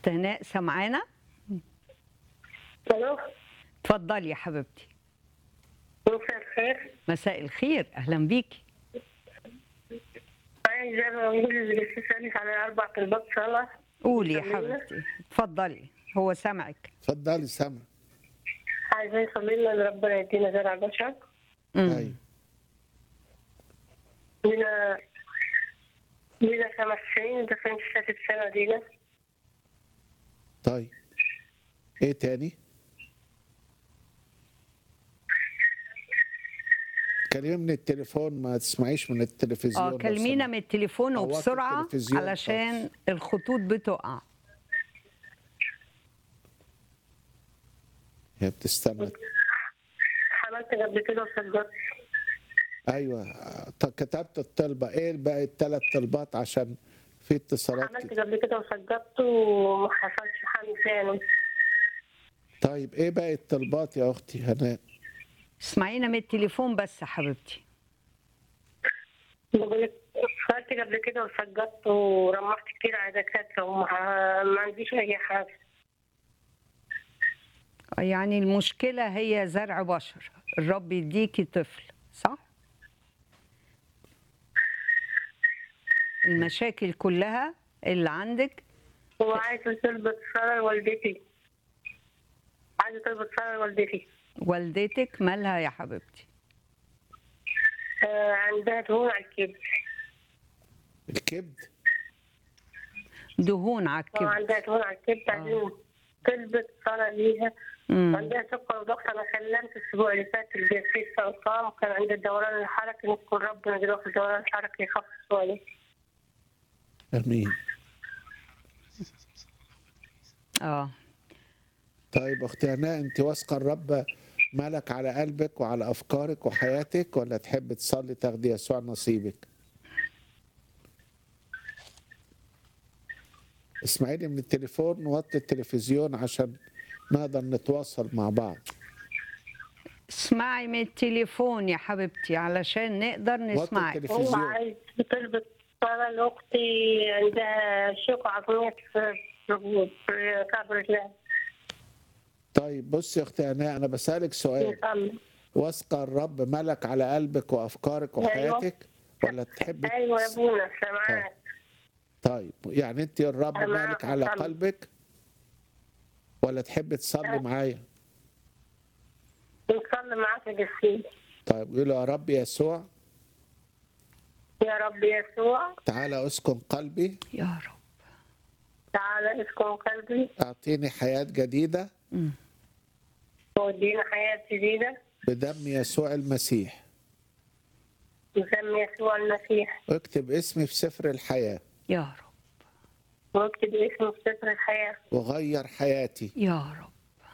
استهناء سمعانا الو اتفضلي يا حبيبتي مساء الخير مساء الخير اهلا بيكي عايزة أقول اللي بتسألني على أربع طلبات صلاة قولي يا جميلة. حبيبتي اتفضلي هو سامعك اتفضلي سامع عايزين يصلي لنا إن ربنا يدينا زرع بشر مم. ايوه لنا لنا خمس سنين داخلين في سادس سنة دينا طيب ايه تاني كلمي من التليفون ما تسمعيش من التلفزيون اه لو كلمينا سمحت. من التليفون أو وقت وبسرعه التلفزيون علشان الخطوط بتقع هي بتستنى حملت قبل كده وصدقت ايوه ط- كتبت الطلبه ايه بقى الثلاث طلبات عشان في اتصالات حملت كده. قبل كده وصدقت وما حصلش حمل ثاني طيب ايه بقى الطلبات يا اختي هناء اسمعينا من التليفون بس يا حبيبتي بقول لك صلت قبل كده وصدقت ورمحت كتير على دكاترة وما ما عنديش أي حاجة يعني المشكله هي زرع بشر الرب يديكي طفل صح المشاكل كلها اللي عندك وعايزة تلبس صلاة لوالدتي عايزة تلبس صلاة لوالدتي والدتك مالها يا حبيبتي آه، عندها دهون على الكبد الكبد دهون على اه الكبد عندها دهون على الكبد عايزين تلبس صلاة ليها مم. عندها سكر وضغط انا كلمت الاسبوع اللي فات اللي فيه السرطان وكان عندها الدوران الحركي نشكر ربنا دلوقتي الدوران الحركي يخف شوية امين اه طيب اختي هناء انت واثقه الرب ملك على قلبك وعلى افكارك وحياتك ولا تحب تصلي تاخدي يسوع نصيبك اسمعيني من التليفون وطي التلفزيون عشان نقدر نتواصل مع بعض اسمعي من التليفون يا حبيبتي علشان نقدر وطي نسمعك هو التلفزيون عايز تلبس صلاة لأختي عندها شوك عظمية في في كعب رجلها طيب بصي يا اختي هناء انا بسالك سؤال واثقه الرب ملك على قلبك وافكارك أيوة. وحياتك ولا تحب أيوة يا تس- أبونا سامعاك طيب يعني انت الرب أنا مالك على معاك. قلبك ولا تحب تصلي أه. معايا نصلي معاك يا جسيم طيب قولوا يا رب يسوع يا رب يسوع تعالى اسكن قلبي يا رب تعالى اسكن قلبي اعطيني حياة جديدة مم. وادينا حياة جديدة بدم يسوع المسيح بسم يسوع المسيح واكتب اسمي في سفر الحياة يا رب واكتب اسمه في سفر الحياة وغير حياتي يا رب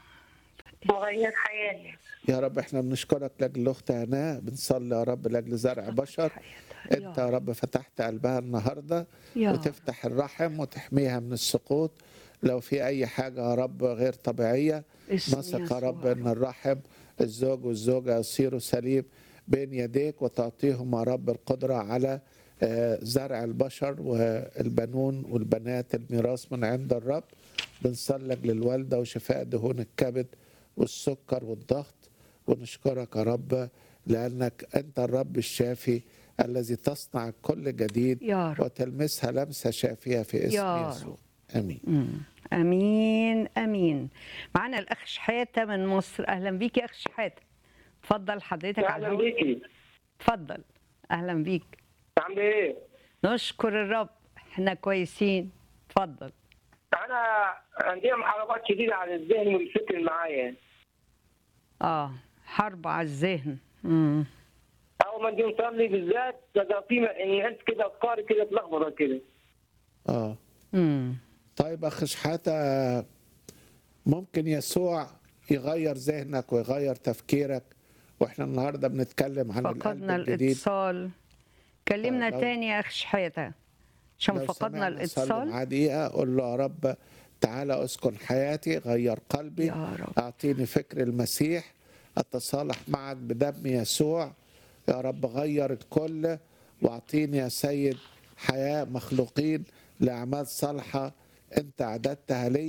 وغير حياتي يا رب احنا بنشكرك لاجل الاخت هناء بنصلي يا رب لاجل زرع بشر حياتها. انت يا رب فتحت قلبها النهارده يا وتفتح الرحم وتحميها من السقوط لو في اي حاجه يا رب غير طبيعيه اسم نثق يا يسوع. رب ان الرحم الزوج والزوجه يصيروا سليم بين يديك وتعطيهم يا رب القدره على آه، زرع البشر والبنون والبنات الميراث من عند الرب بنصلي للوالده وشفاء دهون الكبد والسكر والضغط ونشكرك يا رب لانك انت الرب الشافي الذي تصنع كل جديد يا رب. وتلمسها لمسه شافيه في اسم يا يسوع امين مم. امين امين معانا الاخ شحاته من مصر اهلا بيك يا اخ شحاته اتفضل حضرتك على اهلا الهواء بيكي اتفضل اهلا بيك عامله ايه؟ نشكر الرب احنا كويسين اتفضل انا عندي محاربات شديده على الذهن والفكر معايا اه حرب على الذهن مم. اول ما نجي نصلي بالذات بقى في نحس كده افكاري كده اتلخبطه كده اه مم. طيب اخ شحاته ممكن يسوع يغير ذهنك ويغير تفكيرك واحنا النهارده بنتكلم عن القلب فقدنا الجديد الاتصال كلمنا طيب، لو- تاني يا اخ شحاته عشان لو فقدنا سمعنا صلي الاتصال معاه دقيقه قول له يا رب تعالى اسكن حياتي غير قلبي يا رب. اعطيني فكر المسيح اتصالح معك بدم يسوع يا رب غير الكل واعطيني يا سيد حياه مخلوقين لاعمال صالحه انت اعددتها لي